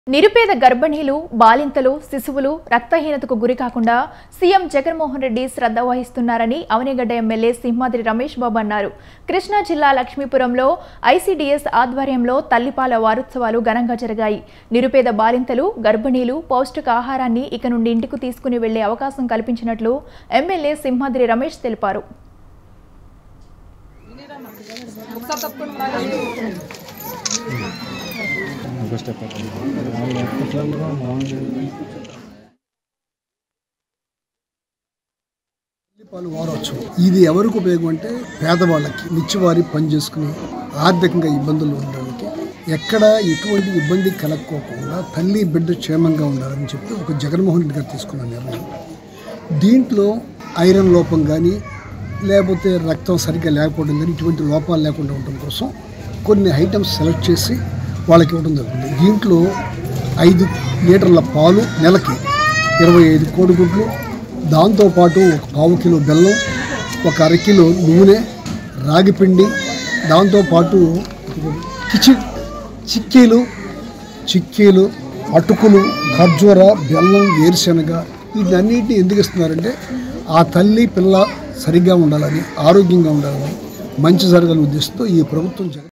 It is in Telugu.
నిరుపేద గర్భిణీలు బాలింతలు శిశువులు రక్తహీనతకు గురి కాకుండా సీఎం జగన్మోహన్ రెడ్డి శ్రద్ధ వహిస్తున్నారని అవనిగడ్డ ఎమ్మెల్యే సింహాద్రి రమేష్ బాబు అన్నారు కృష్ణా జిల్లా లక్ష్మీపురంలో ఐసీడీఎస్ ఆధ్వర్యంలో తల్లిపాల వారోత్సవాలు ఘనంగా జరిగాయి నిరుపేద బాలింతలు గర్భిణీలు పౌష్టికాహారాన్ని ఇక నుండి ఇంటికి తీసుకుని వెళ్లే అవకాశం కల్పించినట్లు ఎమ్మెల్యే సింహాద్రి రమేష్ తెలిపారు పాలు వారోత్సవం ఇది ఎవరికి ఉపయోగం అంటే పేదవాళ్ళకి నిత్యవారి పని చేసుకుని ఆర్థికంగా ఇబ్బందులు ఉండడానికి ఎక్కడ ఎటువంటి ఇబ్బంది కలక్కోకుండా తల్లి బిడ్డ క్షేమంగా ఉండాలని చెప్పి ఒక జగన్మోహన్ రెడ్డి గారు తీసుకున్న నిర్ణయం దీంట్లో ఐరన్ లోపం కానీ లేకపోతే రక్తం సరిగ్గా లేకపోవడం కానీ ఇటువంటి లోపాలు లేకుండా ఉండడం కోసం కొన్ని ఐటమ్స్ సెలెక్ట్ చేసి వాళ్ళకి ఇవ్వడం జరుగుతుంది దీంట్లో ఐదు లీటర్ల పాలు నెలకి ఇరవై ఐదు కోడిగుడ్లు దాంతోపాటు ఒక పావు కిలో బెల్లం ఒక అరకిలో నూనె రాగిపిండి దాంతోపాటు కిచి చిక్కీలు చిక్కీలు అటుకులు ఖర్జూర బెల్లం వేరుశనగ వీటన్నిటిని ఎందుకు ఇస్తున్నారంటే ఆ తల్లి పిల్ల సరిగ్గా ఉండాలని ఆరోగ్యంగా ఉండాలని మంచి జరగాలని ఉద్దేశంతో ఈ ప్రభుత్వం జగన్